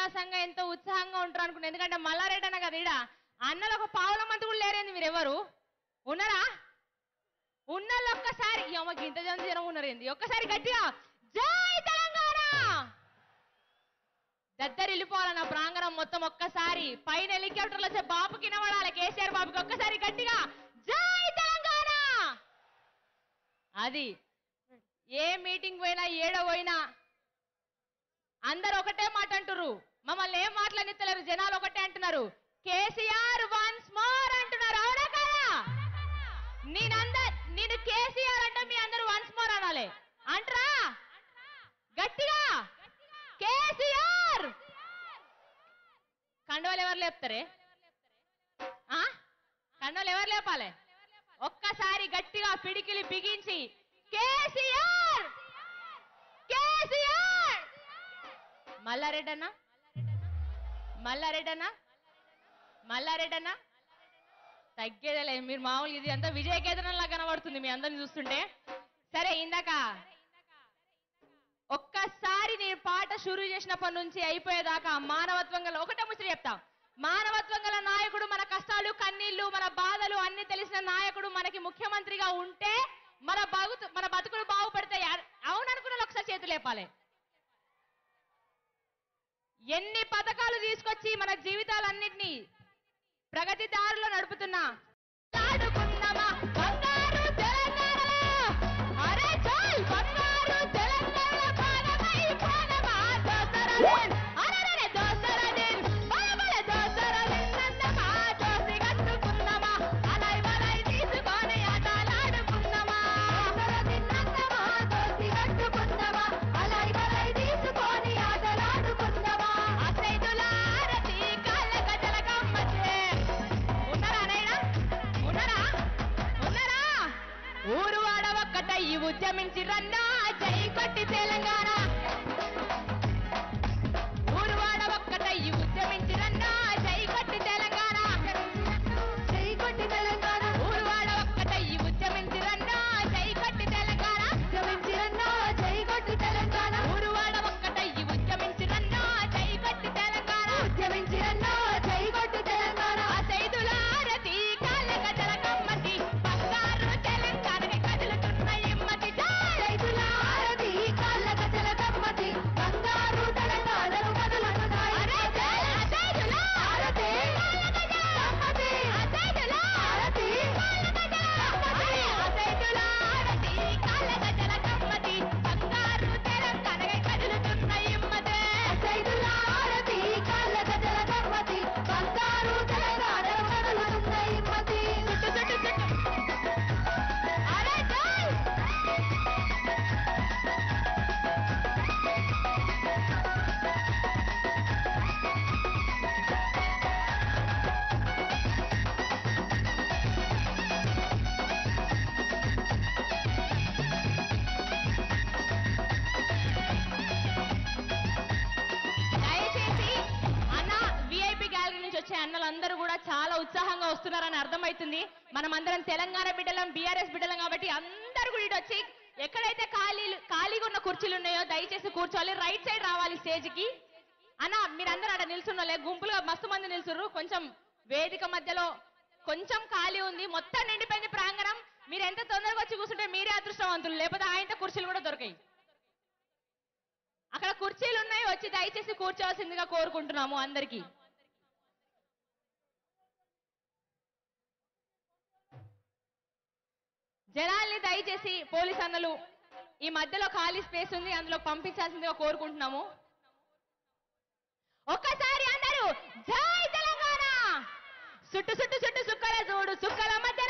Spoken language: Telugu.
ఉల్లాసంగా ఎంతో ఉత్సాహంగా ఉంటారు అనుకున్నాను ఎందుకంటే మల్లారెడ్డి అన్న కదా ఈడ అన్నలు ఒక పావుల మంది కూడా లేరేంది మీరు ఎవరు ఉన్నారా ఉన్నోళ్ళు ఒక్కసారి అమ్మకి ఇంత జనం జనం ఉన్నారు ఏంది ఒక్కసారి గట్టిగా జై తెలంగాణ దద్దరి వెళ్ళిపోవాలి నా ప్రాంగణం మొత్తం ఒక్కసారి పైన హెలికాప్టర్లు వచ్చే బాబు కినబడాలి కేసీఆర్ బాబుకి ఒక్కసారి గట్టిగా జై తెలంగాణ అది ఏ మీటింగ్ పోయినా ఏడ పోయినా అందరు ఒకటే మాట అంటున్నారు మమ్మల్ని ఏం మాట్లాడిస్తలేరు జనాలు ఒకటే అంటున్నారు కేసీఆర్ వన్స్ మోర్ అంటున్నారు అవునా కదా నేనందర్ నేను కేసీఆర్ అంటే మీ అందరూ వన్స్ మోర్ అనాలి అంటరా గట్టిగా కేసీఆర్ కండవలు ఎవరు లేపుతారే ఆ? కండవలు ఎవరు లేపాలి ఒక్కసారి గట్టిగా పిడికిలి బిగించి కేసీఆర్ కేసీఆర్ మల్లారెడ్డన్నా మల్లారెడ్డన్నా మల్లారెడ్డన్నా తగ్గేదేలే మీరు మామూలుగా ఇది అంతా విజయ కేతనంలా కనబడుతుంది మీ అందరిని చూస్తుంటే సరే ఇందాక ఒక్కసారి నేను పాట షురూ చేసినప్పటి నుంచి అయిపోయేదాకా మానవత్వం గల ఒకటే ముచ్చట చెప్తా మానవత్వం గల నాయకుడు మన కష్టాలు కన్నీళ్లు మన బాధలు అన్ని తెలిసిన నాయకుడు మనకి ముఖ్యమంత్రిగా ఉంటే మన బతుకు మన బతుకులు బాగుపడతాయి అ- అవుననుకున్న వాళ్ళు ఒకసారి చేతులు లేపాలి ఎన్ని పథకాలు తీసుకొచ్చి మన జీవితాలన్నింటినీ ప్రగతి దారిలో నడుపుతున్నా ఆడుకుందామా బంగారు తెలంగాణలో అరే చాల్ బంగారు తెలంగాణ పాలమై పాలమా దోసరదిన్ అరెరెరె దోసరదిన్ బలబల దోసరదిన్ నందమా దోసి కట్టుకుందామా అలై వలై తీసుకొని ఆటలాడుకుందామా దోసరదిన్ నందమా దోసి కట్టుకుందామా అలై వలై తీసుకొని ఆటలాడుకుందామా అసైదుల ఆరతి కాళ్ళ గజల గమ్మచ్చే ఉన్నారా నైనా ఉన్నారా ఉన్నారా ఊరు వాడ ఒక్కటై ఉద్యమించి రన్నా జై కొట్టి తెలంగాణ ఊరు వాడ ఒక్కటై ఉద్యమించి రన్నా జై కొట్టి తెలంగాణ జై కొట్టి తెలంగాణ ఊరు వాడ ఒక్కటై ఉద్యమించి రన్నా జై కొట్టి తెలంగాణ ఉద్యమించి రన్నా జై కొట్టి తెలంగాణ ఊరు వాడ ఒక్కటై ఉద్యమించి రన్నా జై కొట్టి తెలంగాణ ఉద్యమించి రన్నా జై కొట్టి తెలంగాణ సైదుల ఆరతి కాళ్ళ గజల కమ్మటి బంగారు తెలంగాణకి కదులుతున్న ఇమ్మతి సైదుల ఆరతి కాళ్ళ గజల కమ్మటి బంగారు తెలంగాణను కదులుతున్నాయి అరే సైదుల ఆరతి కాళ్ళ గజల కమ్మటి సైదుల ఆరతి కాళ్ళ గజల కమ్మటి సైదుల ఆరతి కాళ్ళ గజల కమ్మటి బంగారు తెలంగాణకి కదులుతున్న ఇమ్మతే సైదుల ఆరతి కాళ్ళ గజల కమ్మటి బంగారు తెలంగాణను కదులుతున్న ఇమ్మతి చుట్టు చుట్టు చుట్టు అరే జై దయచేసి అన్న విఐపి గ్యాలరీ నుంచి వచ్చే అన్నలందరూ కూడా చాలా ఉత్సాహంగా వస్తున్నారని అర్థమవుతుంది మనం అందరం తెలంగాణ బిడ్డలం బీఆర్ఎస్ బిడ్డలం కాబట్టి అందరూ కూడా ఇటు వచ్చి ఎక్కడైతే ఖాళీలు ఖాళీగా ఉన్న కుర్చీలు ఉన్నాయో దయచేసి కూర్చోవాలి రైట్ సైడ్ రావాలి స్టేజ్ కి అన్న మీరందరూ అక్కడ నిల్చున్నలే గుంపులుగా మస్తు మంది నిల్చుర్రు కొంచెం వేదిక మధ్యలో కొంచెం ఖాళీ ఉంది మొత్తం నిండిపోయింది ప్రాంగణం మీరు ఎంత తొందరగా వచ్చి కూర్చుంటే మీరే అదృష్టవంతులు లేకపోతే ఆయనతో కుర్చీలు కూడా దొరకాయి అక్కడ కుర్చీలు ఉన్నాయి వచ్చి దయచేసి కూర్చోవలసిందిగా కోరుకుంటున్నాము అందరికి జనాల్ని దయచేసి పోలీస్ అన్నలు ఈ మధ్యలో ఖాళీ స్పేస్ ఉంది అందులో పంపించాల్సిందిగా కోరుకుంటున్నాము ఒక్కసారి అందరూ జై తెలంగాణ సుట్టు సుట్టు సుట్టు సుక్కల చూడు సుక్కల మధ్య